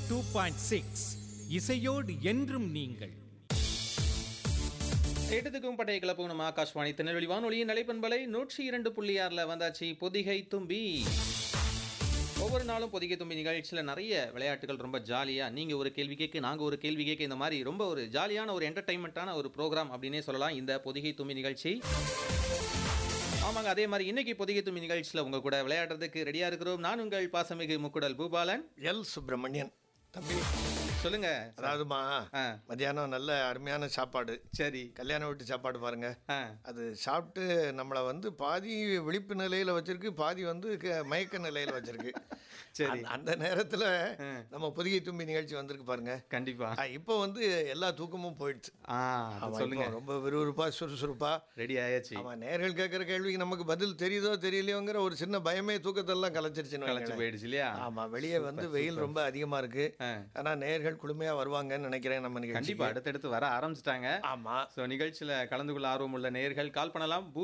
Two point six இசையோடு என்றும் நீங்கள் எட்டத்துக்கும் பட்டைய கிளப்பும் நம்ம ஆகாஷ்வாணி திருநெல்வேலி வானொலியின் நலைப்பண்பலை நூற்றி இரண்டு புள்ளி ஆறில் வந்தாச்சு பொதிகை தும்பி ஒவ்வொரு நாளும் பொதிகை தும்பி நிகழ்ச்சியில் நிறைய விளையாட்டுகள் ரொம்ப ஜாலியாக நீங்கள் ஒரு கேள்வி கேட்க நாங்கள் ஒரு கேள்வி கேட்க இந்த மாதிரி ரொம்ப ஒரு ஜாலியான ஒரு என்டர்டைன்மெண்ட்டான ஒரு ப்ரோக்ராம் அப்படின்னே சொல்லலாம் இந்த பொதிகை தும்பி நிகழ்ச்சி ஆமாங்க அதே மாதிரி இன்னைக்கு பொதிகை தும்பி நிகழ்ச்சியில் உங்கள் கூட விளையாடுறதுக்கு ரெடியாக இருக்கிறோம் நான் உங்கள் பாசமிகு முக்குடல் பூபாலன் எல் சுப்பிரமணியன் தம்பி சொல்லுங்க அதாவதுமா ஆ. மத்தியானம் நல்ல அருமையான சாப்பாடு சரி கல்யாண வீட்டு சாப்பாடு பாருங்க ஆ அது சாப்பிட்டு நம்மளை வந்து பாதி விழிப்பு நிலையில வச்சிருக்கு பாதி வந்து க- மயக்க நிலையில வச்சிருக்கு சரி. அந்த- அந்த நேரத்துல நம்ம புதிய தும்பி நிகழ்ச்சி வந்திருக்கு பாருங்க கண்டிப்பா ஆ, இப்போ வந்து எல்லா தூக்கமும் போயிடுச்சு ஆ அது ஆமா, சொல்லுங்க இப்போ ரொம்ப விறுவிறுப்பா சுறுசுறுப்பா ரெடி ஆயாச்சு ஆமா நேர்கள் கேட்குற கேள்விக்கு நமக்கு பதில் தெரியுதோ தெரியலையோங்கிற ஒரு சின்ன பயமே தூக்கத்தெல்லாம் கலைச்சிருச்சுன்னு கலைச்சு வைங்களேன். போயிடுச்சு இல்லையா ஆமா வெளியே வந்து வெயில் ரொம்ப அதிகமா இருக்கு ஆ. ஆனா நேர்கள் குளுமையா வருவாங்கன்னு நினைக்கிறேன் நம்ம நிகழ்ச்சிக்கு கண்டிப்பா அடுத்தடுத்து வர ஆரம்பிச்சிட்டாங்க ஆமா ஸோ நிகழ்ச்சியில் கலந்து கொள்ள ஆர்வம் உள்ள நேயர்கள் கால் பண்ணலாம்